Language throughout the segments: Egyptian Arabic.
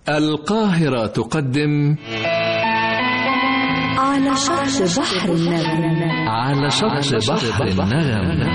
القاهرة تقدم على شط بحر النغم على شط بحر النغم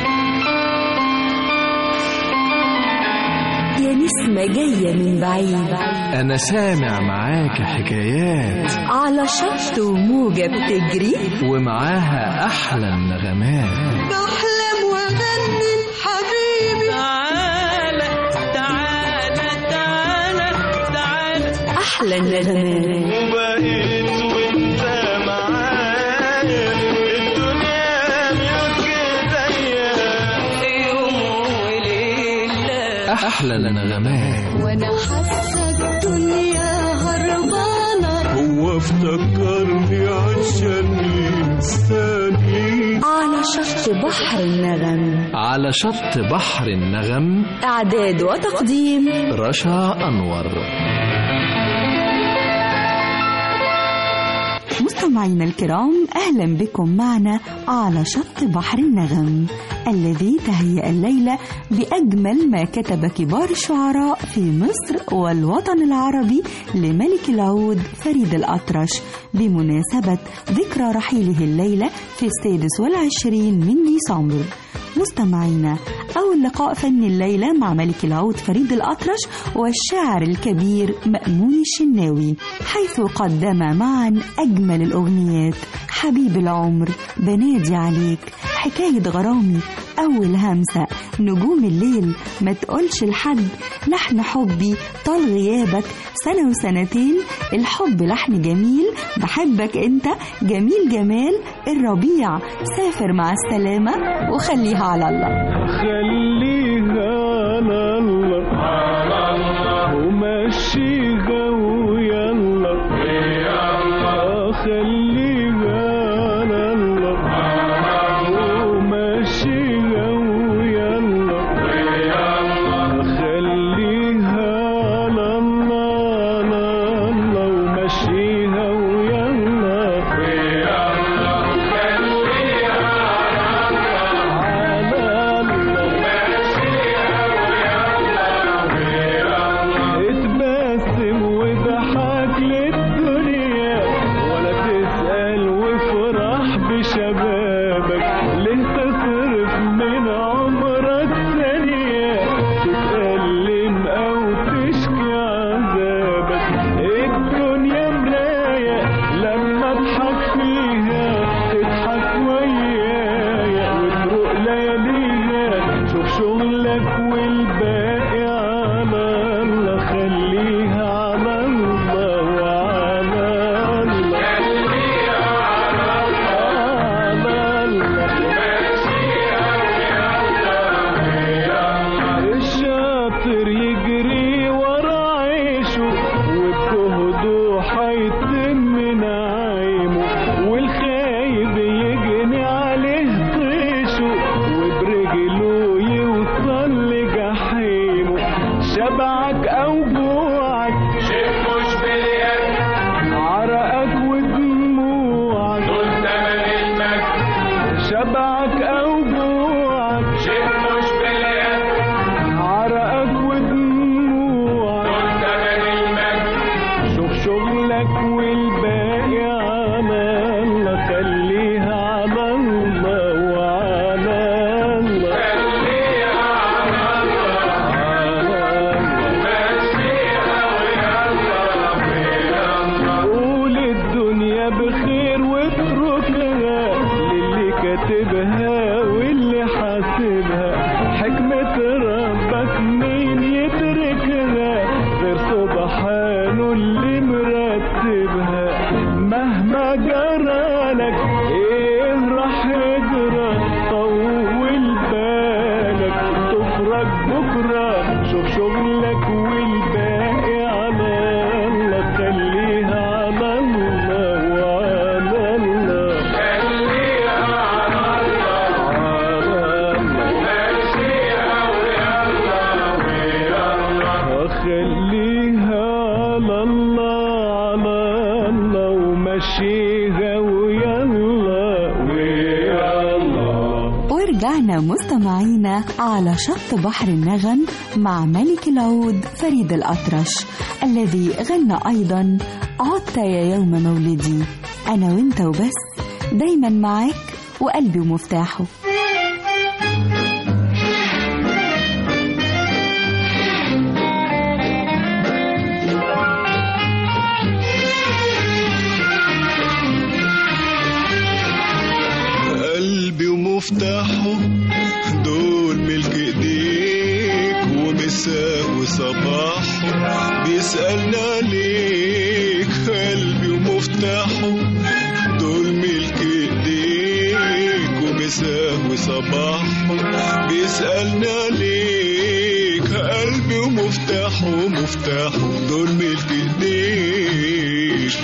يا نسمة جاية من بعيد أنا سامع معاك حكايات على شط وموجة بتجري ومعاها أحلى النغمات بحلم وأغني حبيبي تعالى تعالى تعالى تعالى أحلى النغمات وبقيت وانت معايا الدنيا ملك ايديا يوم وليلة أحلى النغمات وأنا حاسة الدنيا هربانة هو افتكرني عشان ينساني على شط بحر النغم على شط بحر النغم إعداد وتقديم رشا أنور مستمعينا الكرام أهلا بكم معنا على شط بحر النغم الذي تهيأ الليلة بأجمل ما كتب كبار الشعراء في مصر والوطن العربي لملك العود فريد الأطرش بمناسبة ذكرى رحيله الليلة في السادس والعشرين من ديسمبر مستمعينا أول لقاء فني الليلة مع ملك العود فريد الأطرش والشاعر الكبير مأمون الشناوي حيث قدم معا أجمل الأغنيات حبيب العمر بنادي عليك حكاية غرامي أول همسة نجوم الليل ما تقولش لحد لحن حبي طال غيابك سنة وسنتين الحب لحن جميل بحبك انت جميل جمال الربيع سافر مع السلامة وخليها على الله خليها على الله ومشيها ويلا آه، خليها على الله ومشيها ويلا خليها على الله على الله ومشيها ويلا اتبسم وضحك للدنيا ولا تسأل وافرح بشبابك ليه تصرف من عمرك ثانية تتألم أو تشكي عذابك الدنيا مراية لما اضحك فيها تضحك ويايا وتروق لياليها شوف شغلك والباقي على الله خليها على الله وعلى الله خليها على الله الشاطر يجري ورا عيشه وبجهده حيتم نعيمه والخايب يجني عليه طيشه وبرجله يوصل لجحيمه شبعك او جوعك شيء مش باليد عرقك ودموعك دول تمن المجد شبعك او جوعك شيء مش باليد عرقك ودموعك دول تمن المجد شوف شغلك والباقي على الله خليها على الله وعلى الله خليها على الله قول الدنيا بخير واتركها للي كاتبها واللي حاسبها حكمة ربك مين يتركها غير سبحانه اللي مرتبها مهما جرالك ايه راح يجرى طول بالك تفرج بكرة شوف شغلك والباقي على الله خليها على الله وعلى الله خليها على الله خليها على الله على الله ومشيها ويلا ويلا رجعنا مستمعينا على شط بحر النغم مع ملك العود فريد الأطرش الذي غنى أيضا عدت يا يوم مولدي أنا وانت وبس دايما معاك وقلبي ومفتاحه قلبي ومفتاحه دول ملك ايديك ومساه وصباحه بيسألنا عليك قلبي ومفتاحه دول ملك ايديك ومساه وصباحه بيسألنا عليك قلبي ومفتاحه ومفتاحه دول ملك ايديك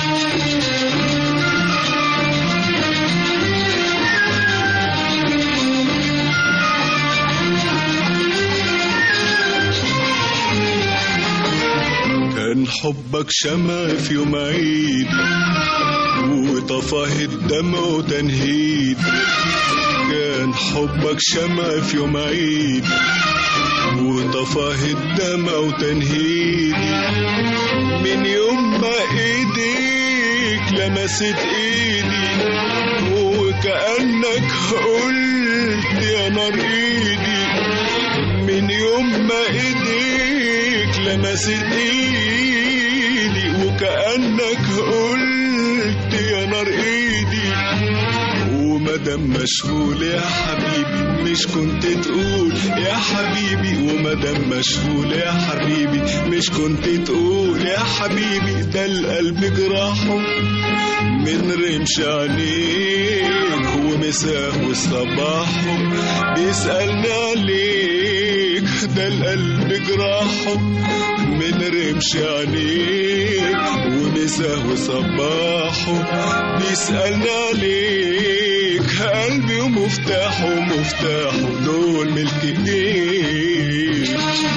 كان حبك شمع في يوم عيد وطفاه الدمع وتنهيد كان حبك شمع في يوم عيد وطفاه الدمع وتنهيد من يوم ما ايديك لمست ايدي وكأنك قلت يا نار ايدي من يوم ما ايديك لمست ايدي وكأنك قلت يا نار ايدي ومدام مشغول يا حبيبي مش كنت تقول يا حبيبي ومدام مشغول يا حبيبي مش كنت تقول يا حبيبي ده القلب جراحه من رمش عينيك ومساه وصباحه بيسألني عليك ده القلب جراحه من رمش عينيك ومساه وصباحه بيسألني عليك قلبي ومفتاحه ومفتاحه دول ملك ايديك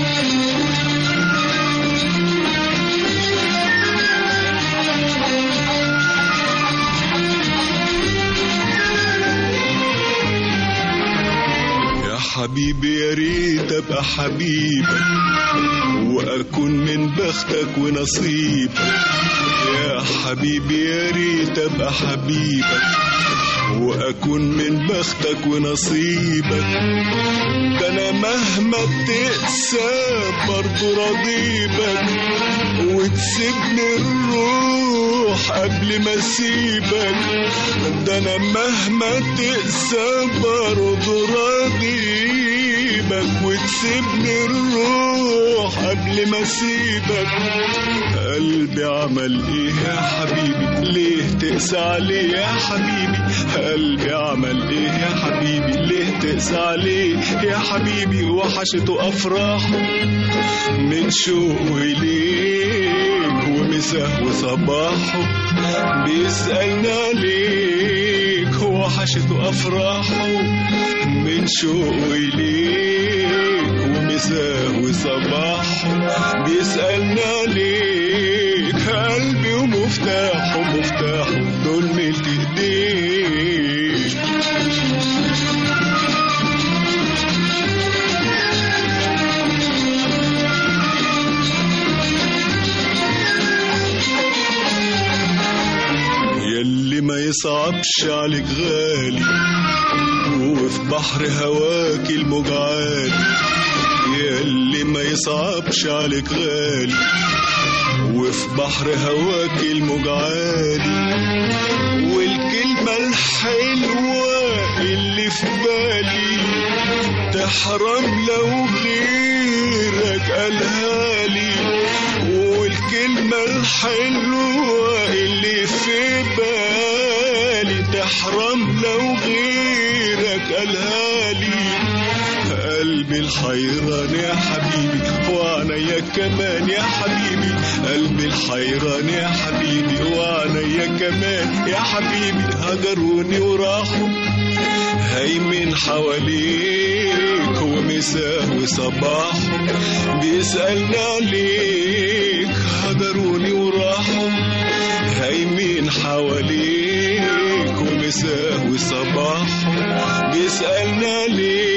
يا حبيبي يا ريت ابقى حبيبك واكون من بختك ونصيبك يا حبيبي يا ريت ابقى حبيبك واكون من بختك ونصيبك ده انا مهما تقسى برضه راضيبك وتسيبني الروح قبل ما اسيبك ده انا مهما تقسى برضه راضيبك وتسيبني الروح قبل ما اسيبك قلبي عمل ايه يا حبيبي ليه تقسى عليه يا حبيبي قلبي عمل ايه يا حبيبي ليه تقسى عليه يا حبيبي وحشته افراحه من شوقه ليك ومساه وصباحه بيسألني عليك وحشته أفراحه من شوقه ليك ومساه وصباحه بيسألني عليك قلبي ومفتاحه مفتاحه دول ملك ايديك يلي ما يصعبش عليك غالي وفي بحر هواك الموج عالي يلي ما يصعبش عليك غالي وفي بحر هواك الموج عالي والكلمة الحلوة اللي في بالي تحرم لو غيرك قالها لي والكلمة الحلوة اللي في بالي تحرم لو غيرك قالها لي قلبي الحيران يا حبيبي وعنيا كمان يا حبيبي قلبي الحيران يا حبيبي وعنيا كمان يا حبيبي هجروني وراحوا هيمن حواليك ومساه وصباحه بيسألني عليك هجروني وراحوا هيمن حواليك ومساه وصباحه بيسألني عليك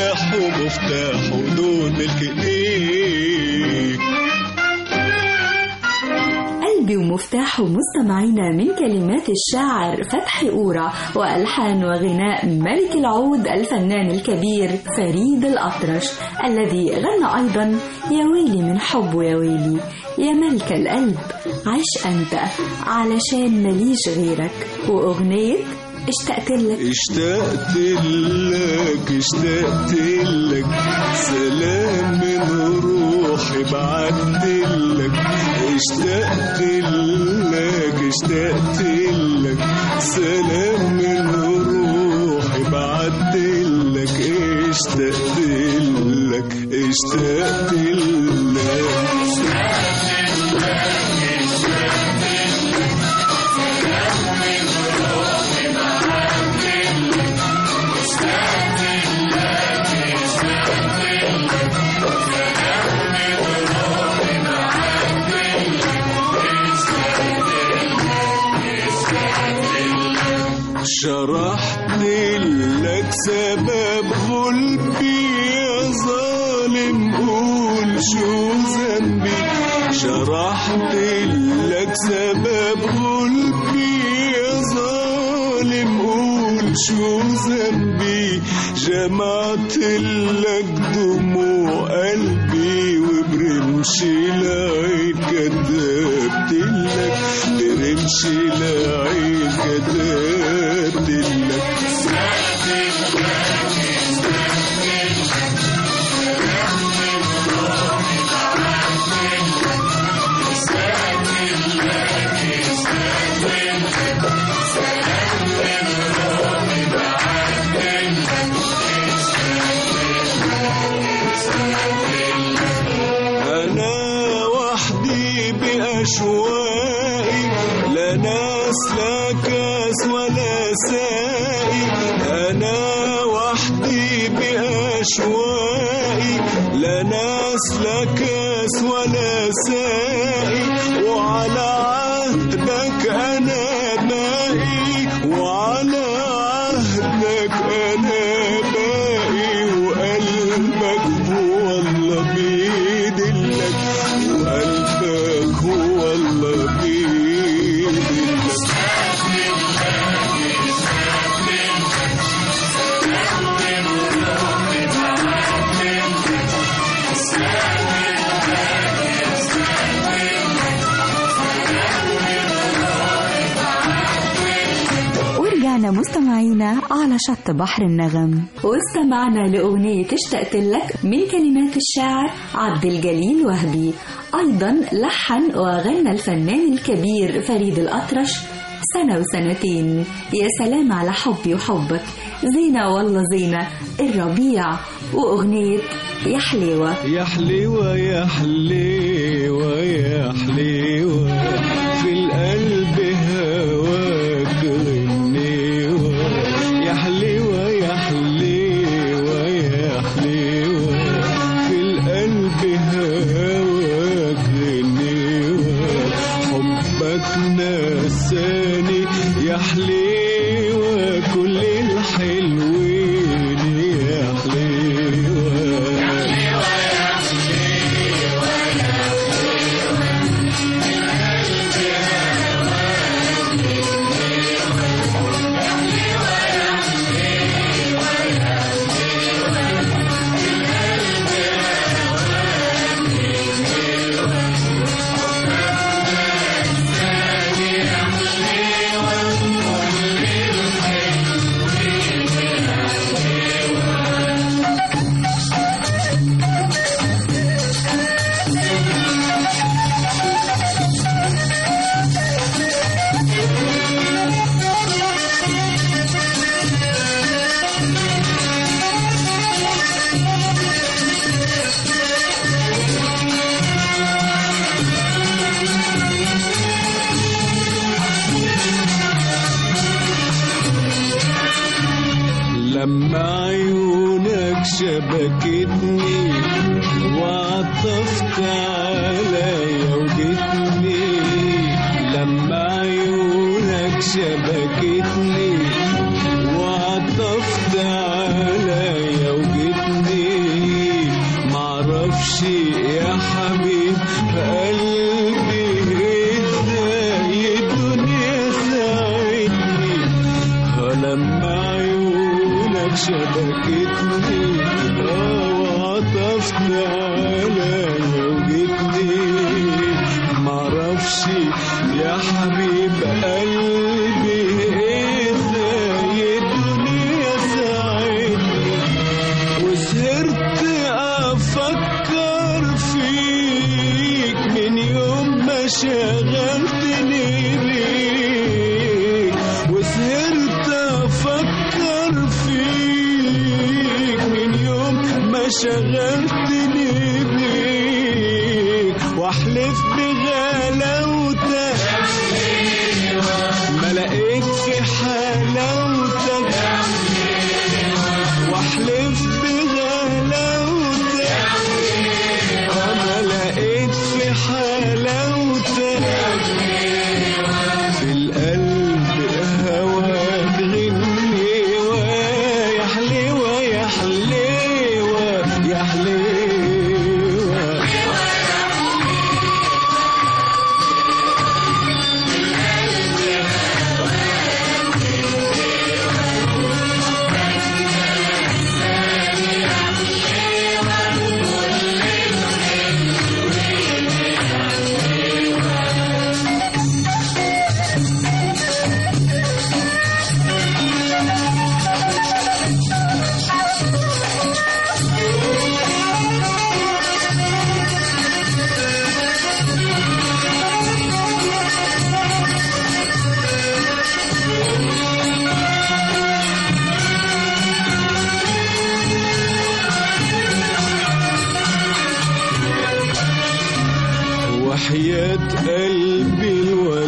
مفتاحه مفتاحه دول ملك ايديك قلبي ومفتاحه مستمعينا من كلمات الشاعر فتحي أورا وألحان وغناء ملك العود الفنان الكبير فريد الأطرش الذي غنى أيضا يا ويلي من حب يا ويلي يا ملك القلب عش أنت علشان مليش غيرك وأغنية اشتقت لك اشتقت لك اشتقت لك سلام من روحي بعت لك اشتقت لك اشتقت لك سلام من روحي بعت لك اشتقت لك اشتقت لك شرحت لك سبب غلبي يا ظالم قول شو ذنبي شرحت لك سبب غلبي يا ظالم قول شو ذنبي جمعت لك دموع قلبي وبرمش العين كتبت لك برمش العين كتبت لك أنا وحدي بأشواقي لا ناس لا كاس ولا سائي أنا وحدي بأشواقي لا ناس لا كاس ولا سائي وعلى عهدك أنا باقي وعلى عهدك أنا باقي وقلبك هو الله بيدلك وقلبك هو الله بيدلك ورجعنا مستمعينا على شط بحر النغم واستمعنا لأغنية اشتقت لك من كلمات الشاعر عبد الجليل وهبي أيضا لحن وغنى الفنان الكبير فريد الأطرش سنة وسنتين يا سلام على حبي وحبك زينة والله زينة الربيع وأغنية يا حليوة يا حليوة يا حليوة يا حليوة في القلب هواك غنيوة يا حليوة يا حليوة يا حليوة في القلب هواك غنيوة حبك نساني يا حليوة كل الحلوين يا حليوة لما عيونك شبكتني وعطفت عليا وجتني لما عيونك شبكتني وعطفت عليا وجتني شغلتني بيك وسهرت افكر فيك من يوم ما شغلتني بيك واحلف بغلاوتك ما لقيت في حلاوتك واحلف بغلاوتك انا لقيت في حلاوتك في القلب هواك غني ويا حليوة يا حليوة يا حليوة وحياة قلبي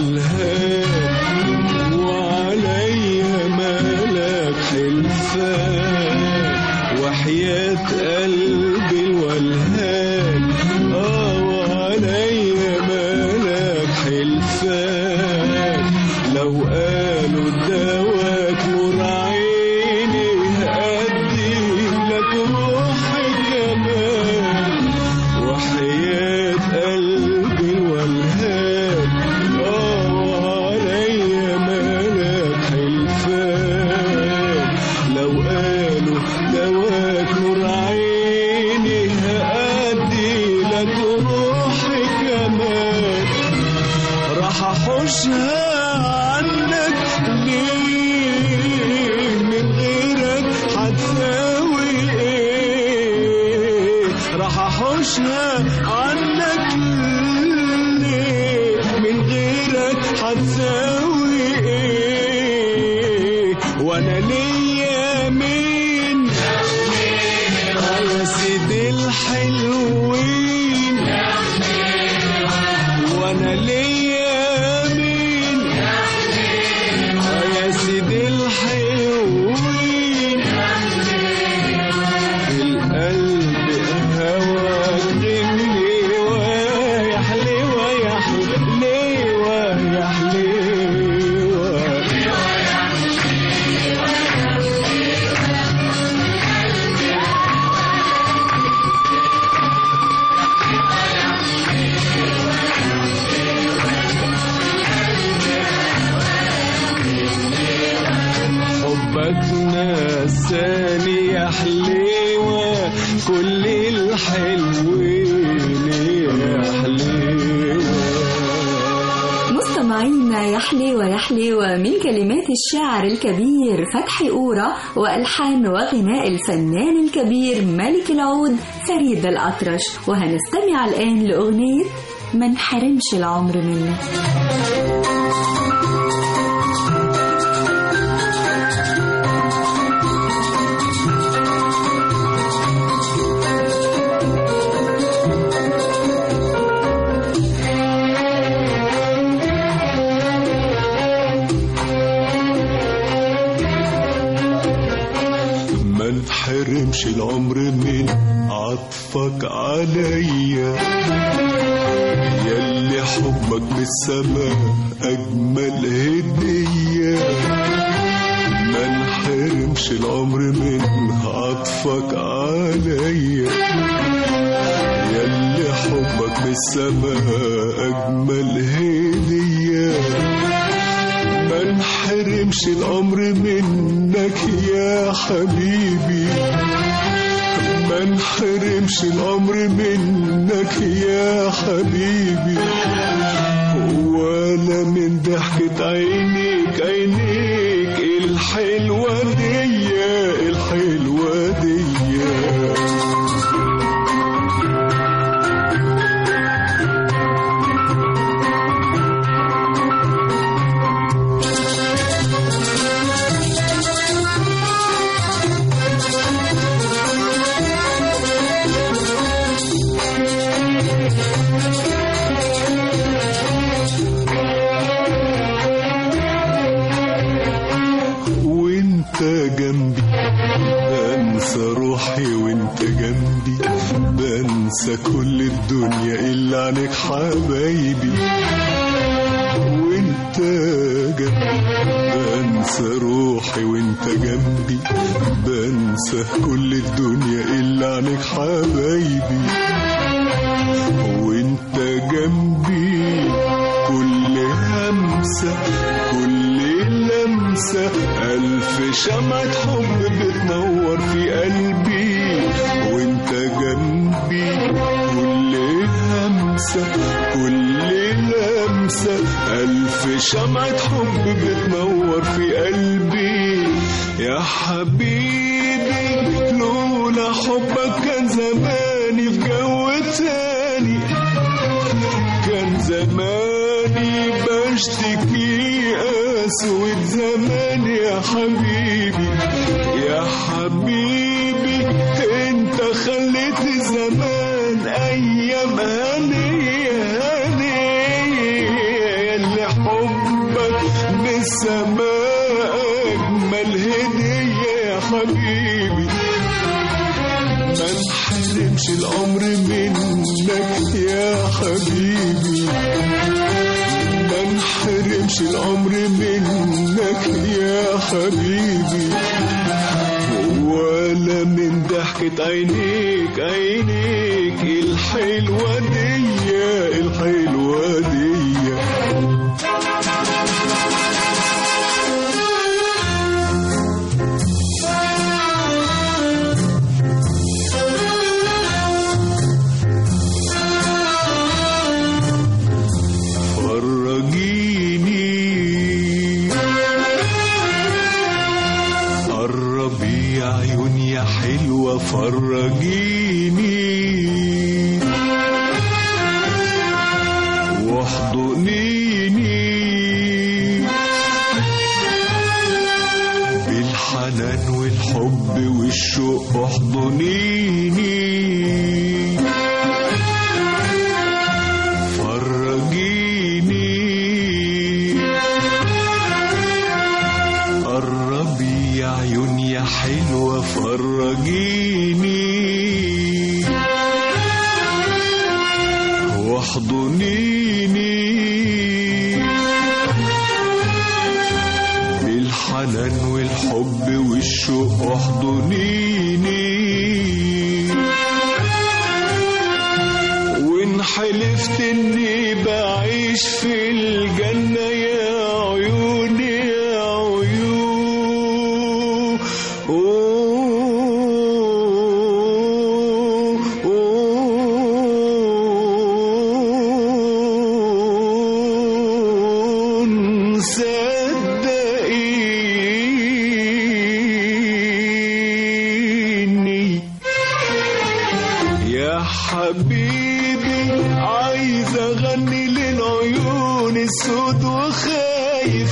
الولهان وعليا مالك حلفان وحياة قلبي الولهان اه وعليا مالك حلفان لو قالوا دواك نور عيني هأدي لك روحي كمان وحياة قلبي الولهان اه وعليا مالك حلفان لو قالوا دواك نور عيني هأدي لك روحي كمان راح احوشها عنك ليه من غيرك هتساوي ايه راح احوشها عنك ليه من غيرك هتساوي ايه وانا ليا مين يا سيدي الحلوين وانا ليا مين يا سيدي الحلوين في القلب هواك غني ويا حليوة يا حليوة يا حليوة حبك نساني يا حليوة كل الحلوين يا حليوة مستمعينا يا حليوة يا حليوة من كلمات الشاعر الكبير فتحي أورا وألحان وغناء الفنان الكبير ملك العود فريد الأطرش وهنستمع الآن لأغنية ما انحرمش العمر منك ما انحرمش العمر من عطفك عليا ياللي حبك بالسماء أجمل هدية ما انحرمش العمر من عطفك عليا ياللي حبك بالسماء أجمل هدية ما انحرمش الأمر منك يا حبيبي ما انحرمش الأمر منك يا حبيبي ولا من ضحكة عينيك عينيك الحلوة دي الحلوة دي بنسى كل الدنيا إلا عنك حبايبي وانت جنبي بنسى روحي وانت جنبي بنسى كل الدنيا إلا عنك حبايبي وانت جنبي كل همسة كل لمسة ألف شمعة حب بتنور في قلبي وانت جنبي كل همسة كل لمسة ألف شمعة حب بتنور في قلبي يا حبيبي لولا حبك كان زماني في جو تاني كان زماني بشتكي أسود زمان يا حبيبي يا حبيبي انت خليت زمان ايام هنية هنية اللي حبك بالسماء اجمل هدية يا حبيبي ما نحرمش العمر منك يا حبيبي ما نحرمش العمر منك يا حبيبي ولا من ضحكة عينيك عينيك الحلوة دي الحلوة دي فرجيني قربي يا عيون يا حلوة فرجيني واحضنيني بالحنان والحب والشوق احضنيني فرجيني قربي يا عيون يا حلوة فرجيني واحضنيني بالحنان والحب والشوق احضنيني وان حلفت اني بعيش في الجنة يا عيوني يا عيون صدقيني يا حبيبي عايز اغني للعيون السود وخايف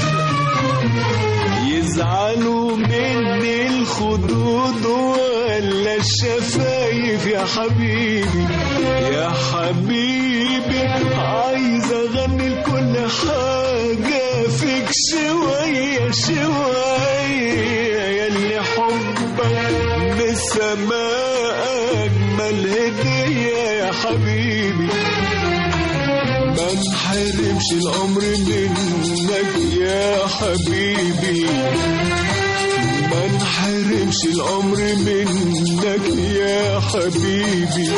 يزعلوا مني الخدود ولا الشفايف يا حبيبي يا حبيبي عايز اغني لكل حاجة فيك شوية شوية ياللي حبك بالسماء أجمل هدية يا حبيبي ما نحرمش العمر منك يا حبيبي ما نحرمش العمر منك يا حبيبي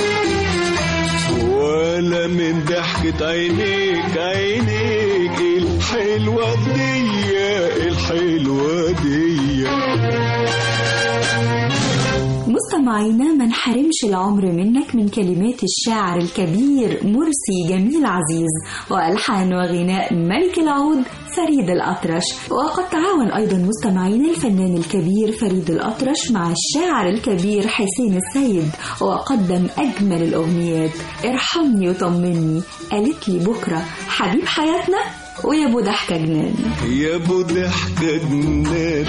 ولا من ضحكة عينيك عينيك الحلوة دي الحلوة دي مستمعينا ما نحرمش العمر منك من كلمات الشاعر الكبير مرسي جميل عزيز والحان وغناء ملك العود فريد الأطرش وقد تعاون أيضا مستمعينا الفنان الكبير فريد الأطرش مع الشاعر الكبير حسين السيد وقدم أجمل الأغنيات ارحمني وطمني قالت لي بكرة حبيب حياتنا ويا ابو ضحكة جنان يا ابو ضحكة جنان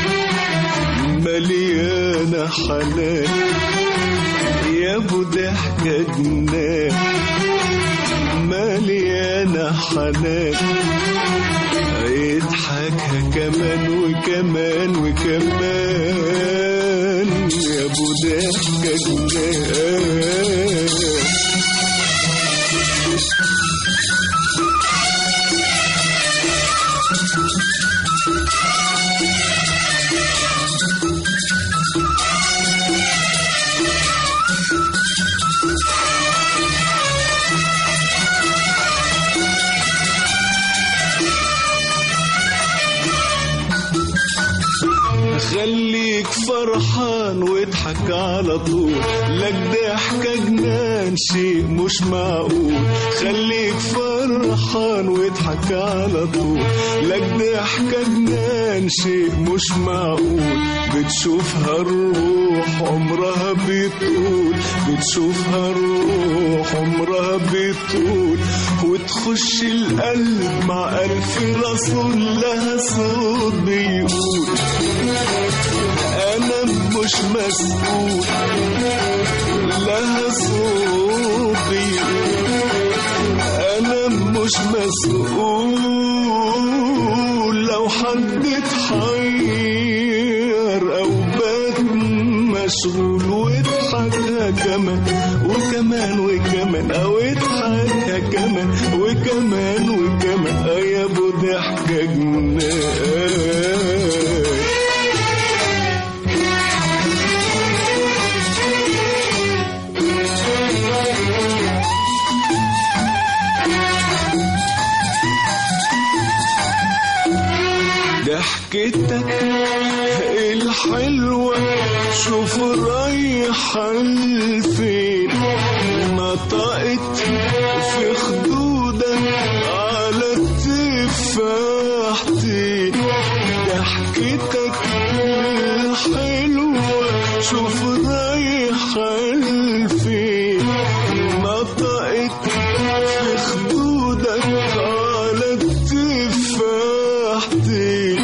مليانة حنان يا ابو ضحكة جنان مليانة حنان اضحكها كمان وكمان وكمان يا ابو ضحكة جنان خليك فرحان واضحك على طول لك ضحكة جنان شيء مش معقول خليك فرحان واضحك على طول لك ضحكة جنان شيء مش معقول بتشوفها الروح عمرها بيطول بتشوفها الروح عمرها بيطول وتخش القلب مع ألف رسول لها صوت بيقول أنا مش مسؤول لها صوت بيقول أنا مش مسؤول لو حد اتحير أو بات مشغول واضحكها كمان وكمان وكمان أو اضحكها كمان وكمان وكمان آه يا أبو ضحكة جنان ضحكتك الحلوة شوف رايحة لفين نطقت في خدودك على التفاحتين ضحكتك الحلوة شوف رايحة لفين نطقت في خدودك على التفاحتين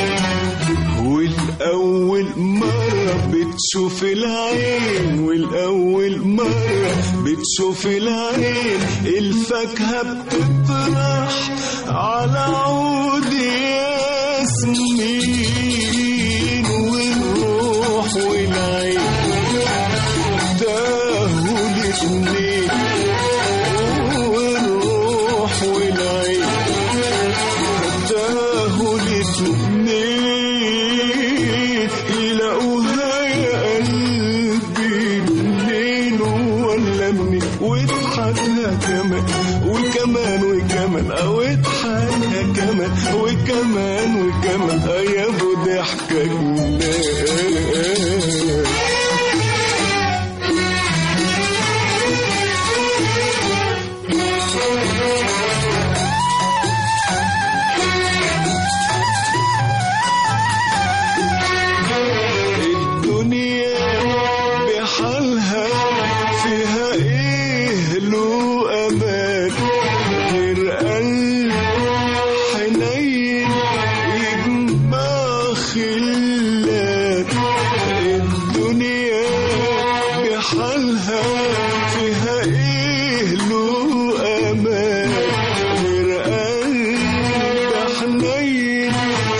والأول مرة بتشوف العين والأول مرة بتشوف العين الفاكهة بتطرح على عود ياسمين والروح والعين تاهوا الاتنين والروح والعين تاهوا الاتنين يلاقوها يا قلبي منين ولا منين واضحكها كمان وكمان وكمان او اضحكها كمان وكمان وكمان آه يا ابو ضحكة جنان الدنيا بحالها فيها ايه له امان غير قلب حنين يجمع خلات الدنيا بحالها فيها ايه له امان غير قلب حنين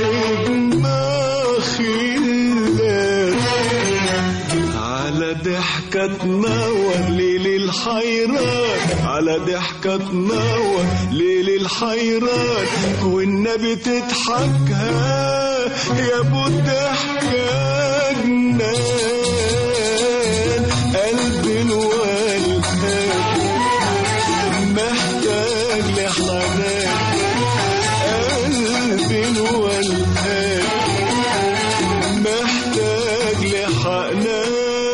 يجمع خلات على ضحكة تنور ليل الحيران على ضحكة تنور ليل الحيران والنبي تضحكها يا ابو الضحكة جنان قلبي الوالد محتاج لحنان قلبي الوالد محتاج لحنان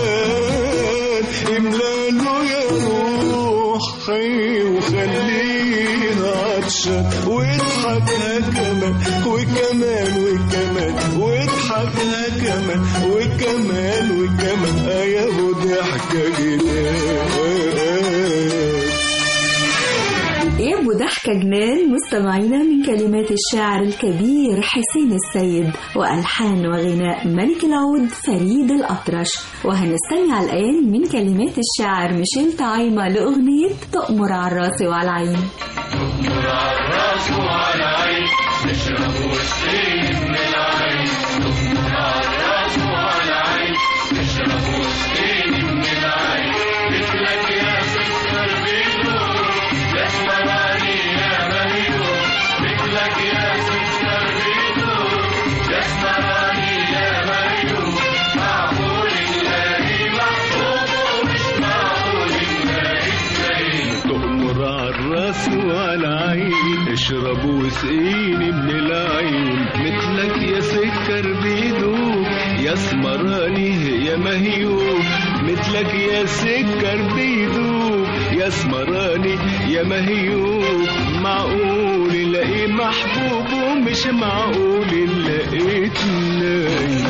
املاله يا روحي وخليه عطشان واضحكها كمان وكمان وكمان واضحكها كمان وكمان وكمان آه يا ابو ضحكة جنان يا ابو ضحكة جنان مستمعينا من كلمات الشاعر الكبير حسين السيد وألحان وغناء ملك العود فريد الأطرش وهنستمع الآن من كلمات الشاعر ميشيل طعيمة لأغنية تؤمر على الراس وعلى العين Let's الراس وعلى العين اشرب وسقيني من العين مثلك يا سكر بيدوب يا سمراني يا مهيوب مثلك يا سكر بيدوب يا سمراني يا مهيوب معقول الاقي محبوب ومش معقول لقيت نايم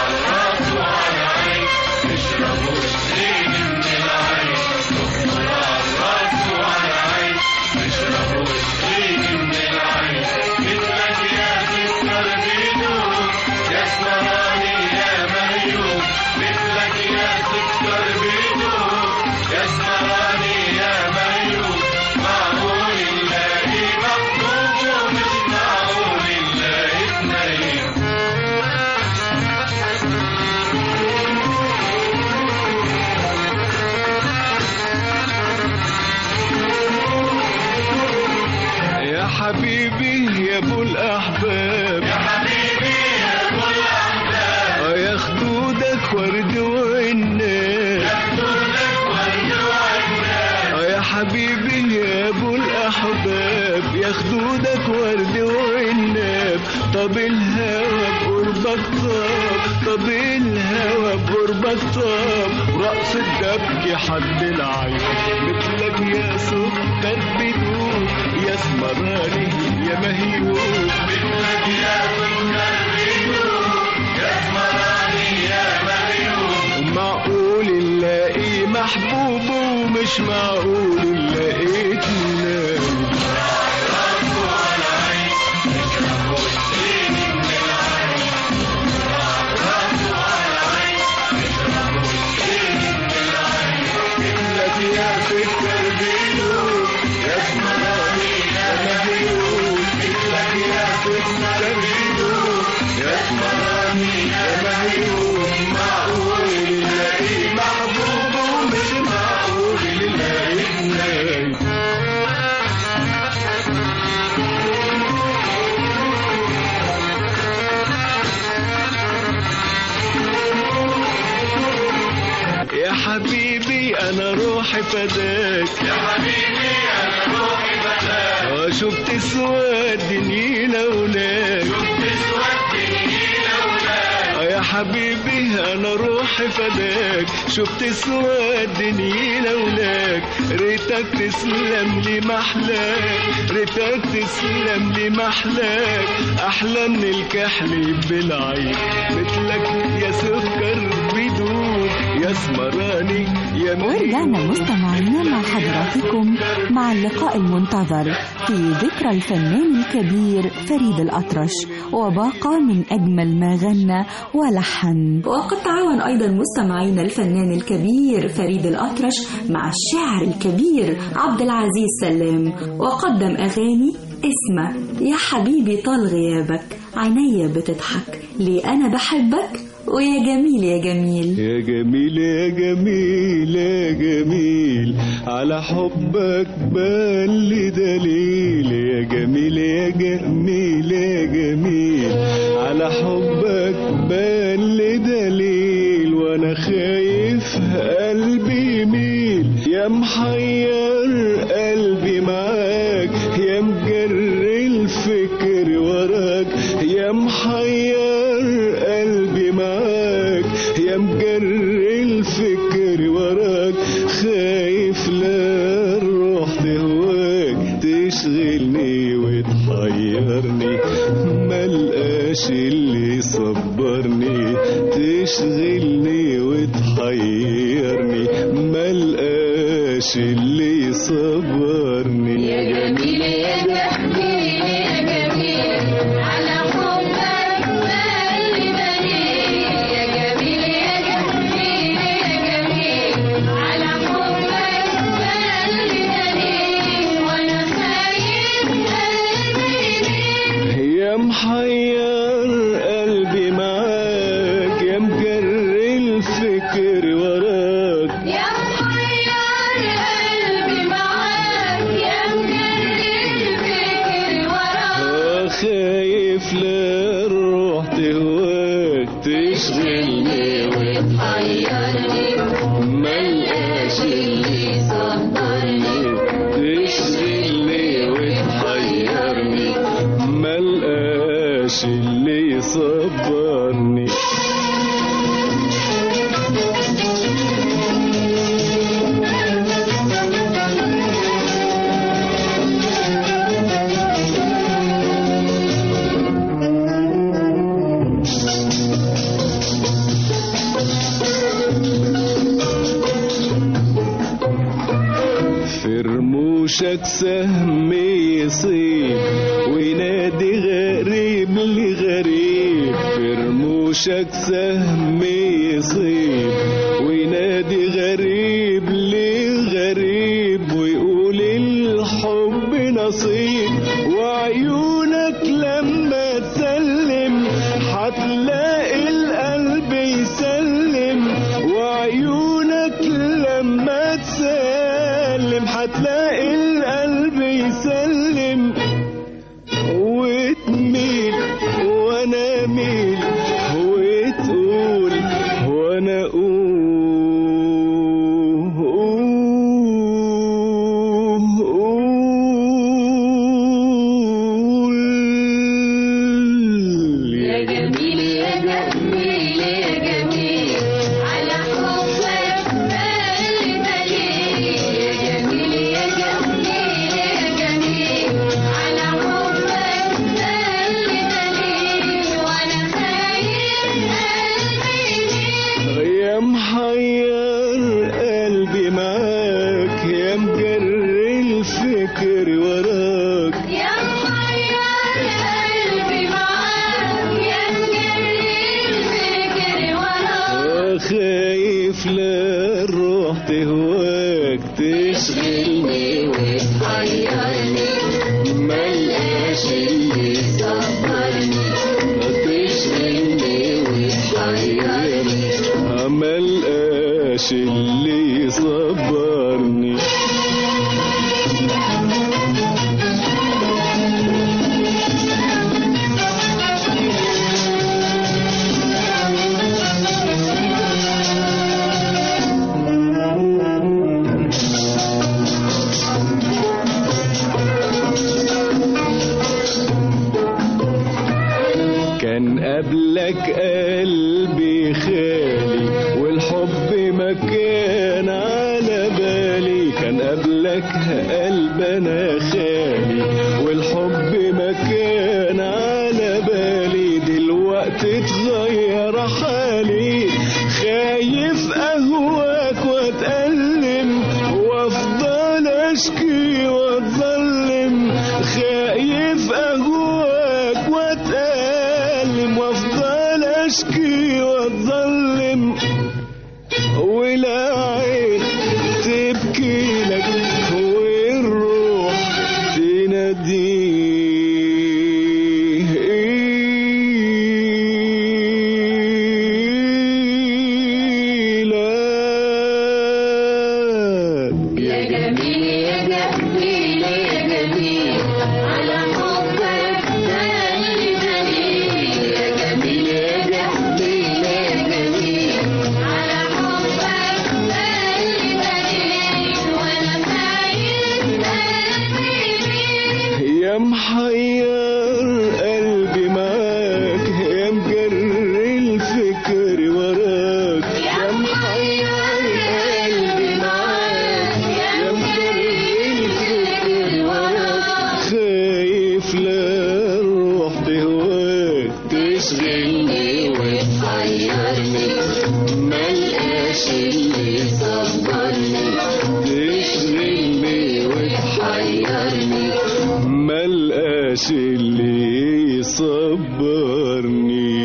يا حبيبي يا ابو الاحباب يا حبيبي يا ابو الاحباب يا خدودك ورد وعناب يا خدودك ورد وعناب يا حبيبي يا ابو الاحباب يا خدودك ورد وعناب طب الهوى بقربك طاب طب الهوى بقربك طاب رقص الدبك حد العين مثلك يا سكر بدون يا سمراني يا مهيوب مثلك يا سكر بدون يا سمراني يا مهيوب معقول نلاقي محبوب ومش معقول نلاقيك نايم مثلك يا سكر بدون يا سمراني يا مهيوب مثلك يا سكر بدون يا سمراني يا مهيوب معقول نلاقي محبوب ومش معقول نلاقي نايم يا حبيبي انا روحي فداك يا حبيبي انا روحي فداك شفت سواد نيلة وناك شفت سواد نيلة وناك يا حبيبي انا روحي فداك شفت سواد نيلة وناك ريتك تسلم لي محلاك ريتك تسلم لي محلاك احلى من الكحل بالعين مثلك يا سكر بدون يا سمراني يا ورجعنا مهيوب مستمعينا مع حضراتكم مع اللقاء المنتظر في ذكرى الفنان الكبير فريد الأطرش وباقة من أجمل ما غنى ولحن وقد تعاون أيضا مستمعينا الفنان الكبير فريد الأطرش مع الشاعر الكبير عبد العزيز سلام وقدم أغاني اسمه يا حبيبي طال غيابك عينيا بتضحك ليه أنا بحبك ويا جميل يا جميل يا جميل يا جميل يا جميل على حبك بان لي دليل يا جميل يا جميل يا جميل على حبك بان لي دليل وانا خايف قلبي يميل يا محير قلبي معاك يا مجر الفكر وراك يا محير قلبي معاك يا مجر الفكر وراك خايف لا الروح تهواك تشغلني وتحيرني ملقاش اللي يصبرني تشغلني وتحيرني ملقاش اللي يصبرني يا جميل يا جميل يا جميل على حبك بقلبي بليل يا جميل يا جميل يا جميل على حبك بقلبي بليل وانا خايف قلبي يميل يا محير قلبي معاك يا مجر الفكر وراك يا محير قلبي معاك يا مجرد الفكر وراك آه خايف لا الروح تهواك تشغلني وتحيرني ملقاش اللي اللي صبرني تشغلني رموشك سهم يصيب وينادي غريب لغريب في رموشك سهم يصيب وينادي غريب لغريب ويقول الحب نصيب وعيونك لما تسلم هتلاقي القلب يسلم وعيونك لما تسلم هتلاقي القلب يسلم وتميل وانا ميل وتقول وانا اقول يا جميل يا جميل يا جميل على حبك بالي دليل يا جميل يا جميل يا جميل على حبك بالي دليل وانا خايف قلبي يا محير قلبي معاك يا مجري الفكر وراك يا محير قلبي معاك يا مجري الفكر وراك خايف لا الروح تهواك تشغلني وتحيرني ملقاش اللي صبرني تشغلني وتحيرني ملقاش اللي يصبرني كان قبلك قلبي خالي والحب ما كان على بالي كان قبلك قلب انا خالي والحب ما كان على بالي دلوقتي اتغير حالي خايف اهواك واتألم وافضل اشكي واتظلم خايف اهواك واتألم وافضل اشكي واتظلم ولا عين تبكي لك والروح تناديه لك يا جميل يا جميل يا جميل على حبك بالي دليل يا جميل يا جميل يا جميل على حبك بالي دليل وانا خايف قلبي يا محير قلبي معاك يا مجري الفكر وراك يا محير قلبي معاك يا مجري الفكر وراك خايف لا الروح تهواك تشغلني وتحيرني ملقاش اللي يصبرني تشغلني وتحيرني ملقاش اللي يصبرني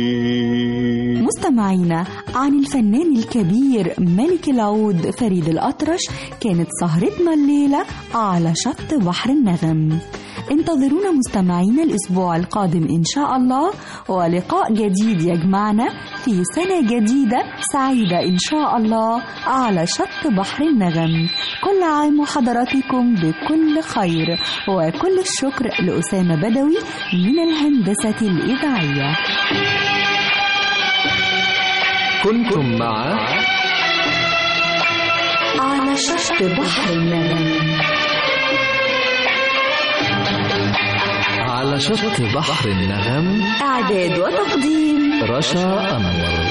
مستمعينا عن الفنان الكبير ملك العود فريد الأطرش كانت سهرتنا الليلة على شط بحر النغم انتظرونا مستمعينا الأسبوع القادم إن شاء الله ولقاء جديد يجمعنا في سنة جديدة سعيدة إن شاء الله على شط بحر النغم كل عام وحضراتكم بكل خير وكل الشكر لأسامة بدوي من الهندسة الإذاعية كنتم مع على شط بحر النغم على شط بحر النغم إعداد وتقديم رشا أنور